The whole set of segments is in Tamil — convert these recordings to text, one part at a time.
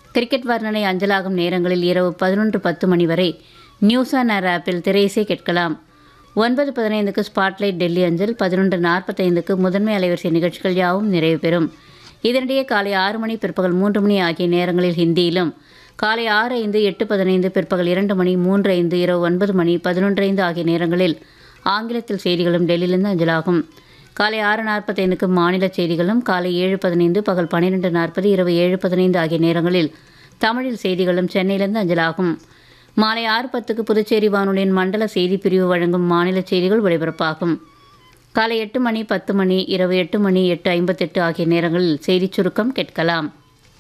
கிரிக்கெட் வர்ணனை அஞ்சலாகும் நேரங்களில் இரவு பதினொன்று பத்து மணி வரை நியூஸ் ஆன் ஏர் ஆப்பில் திரையிசை கேட்கலாம் ஒன்பது பதினைந்துக்கு ஸ்பாட்லைட் டெல்லி அஞ்சல் பதினொன்று நாற்பத்தைந்துக்கு முதன்மை அலைவரிசை நிகழ்ச்சிகள் யாவும் நிறைவு பெறும் இதனிடையே காலை ஆறு மணி பிற்பகல் மூன்று மணி ஆகிய நேரங்களில் ஹிந்தியிலும் காலை ஆறு ஐந்து எட்டு பதினைந்து பிற்பகல் இரண்டு மணி மூன்று ஐந்து இரவு ஒன்பது மணி பதினொன்று ஐந்து ஆகிய நேரங்களில் ஆங்கிலத்தில் செய்திகளும் டெல்லியிலிருந்து அஞ்சலாகும் காலை ஆறு நாற்பத்தைந்துக்கு மாநில செய்திகளும் காலை ஏழு பதினைந்து பகல் பன்னிரெண்டு நாற்பது இரவு ஏழு பதினைந்து ஆகிய நேரங்களில் தமிழில் செய்திகளும் சென்னையிலிருந்து அஞ்சலாகும் மாலை ஆறு பத்துக்கு புதுச்சேரி வானொலியின் மண்டல செய்திப் பிரிவு வழங்கும் மாநில செய்திகள் ஒலிபரப்பாகும் காலை எட்டு மணி பத்து மணி இரவு எட்டு மணி எட்டு ஐம்பத்தெட்டு ஆகிய நேரங்களில் செய்திச் சுருக்கம் கேட்கலாம்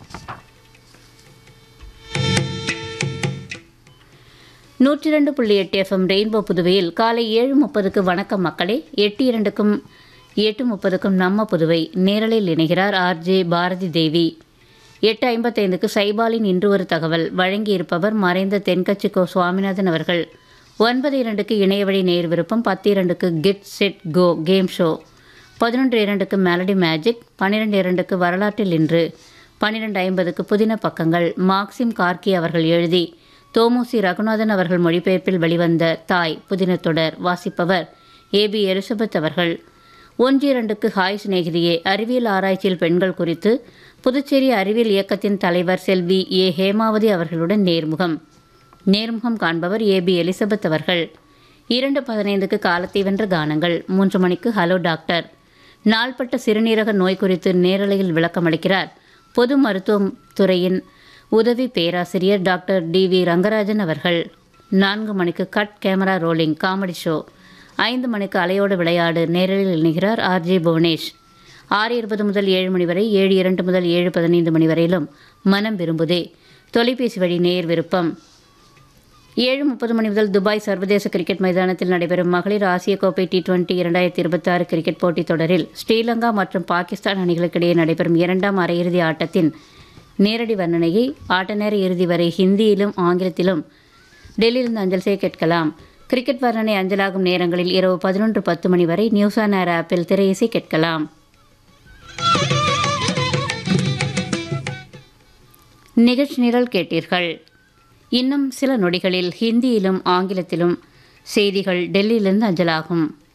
நூற்றி இரண்டு புள்ளி எட்டு எஃப்எம் ரெயின்போ புதுவையில் காலை ஏழு முப்பதுக்கு வணக்கம் மக்களே எட்டு இரண்டுக்கும் எட்டு முப்பதுக்கும் நம்ம புதுவை நேரலில் இணைகிறார் ஆர்ஜே பாரதி தேவி எட்டு ஐம்பத்தைந்துக்கு சைபாலின் இன்று ஒரு தகவல் வழங்கியிருப்பவர் மறைந்த தென்கட்சி கோ சுவாமிநாதன் அவர்கள் ஒன்பது இரண்டுக்கு இணையவழி நேர் விருப்பம் பத்து இரண்டுக்கு get set go game show பதினொன்று இரண்டுக்கு மெலடி மேஜிக் பன்னிரெண்டு இரண்டுக்கு வரலாற்றில் இன்று பன்னிரெண்டு ஐம்பதுக்கு புதின பக்கங்கள் மார்க்சிம் கார்கி அவர்கள் எழுதி தோமுசி ரகுநாதன் அவர்கள் மொழிபெயர்ப்பில் வெளிவந்த தாய் புதின தொடர் வாசிப்பவர் ஏபி எலிசபெத் அவர்கள் ஒன்று இரண்டுக்கு ஹாய் சிநேகிதியே அறிவியல் ஆராய்ச்சியில் பெண்கள் குறித்து புதுச்சேரி அறிவியல் இயக்கத்தின் தலைவர் செல்வி ஏ ஹேமாவதி அவர்களுடன் நேர்முகம் நேர்முகம் காண்பவர் ஏபி எலிசபெத் அவர்கள் இரண்டு பதினைந்துக்கு காலத்தை வென்ற கானங்கள் மூன்று மணிக்கு ஹலோ டாக்டர் நாள்பட்ட சிறுநீரக நோய் குறித்து நேரலையில் விளக்கமளிக்கிறார் பொது மருத்துவ துறையின் உதவி பேராசிரியர் டாக்டர் டி வி ரங்கராஜன் அவர்கள் நான்கு மணிக்கு cut camera rolling comedy show ஐந்து மணிக்கு அலையோடு விளையாடு நேரலில் இணைகிறார் ஆர்ஜே புவனேஷ் ஆறு இருபது முதல் ஏழு மணி வரை ஏழு இரண்டு முதல் ஏழு பதினைந்து மணி வரையிலும் மனம் விரும்புதே தொலைபேசி வழி நேர் விருப்பம் ஏழு முப்பது மணி முதல் துபாய் சர்வதேச கிரிக்கெட் மைதானத்தில் நடைபெறும் மகளிர் ஆசிய கோப்பை டி டுவெண்டி இரண்டாயிரத்தி இருபத்தாறு கிரிக்கெட் போட்டித் தொடரில் ஸ்ரீலங்கா மற்றும் பாகிஸ்தான் அணிகளுக்கிடையே நடைபெறும் இரண்டாம் அரையிறுதி ஆட்டத்தின் நேரடி வர்ணனையை ஆட்ட நேர இறுதி வரை ஹிந்தியிலும் ஆங்கிலத்திலும் டெல்லியிலிருந்து அஞ்சல் செய்ய கேட்கலாம் கிரிக்கெட் வர்ணனை அஞ்சலாகும் நேரங்களில் இரவு பதினொன்று பத்து மணி வரை நியூஸ் ஆன் ஏர் ஆப்பில் திரையிசை கேட்கலாம் நிகழ்ச்சி நிரல் கேட்டீர்கள் இன்னும் சில நொடிகளில் ஹிந்தியிலும் ஆங்கிலத்திலும் செய்திகள் டெல்லியிலிருந்து அஞ்சலாகும்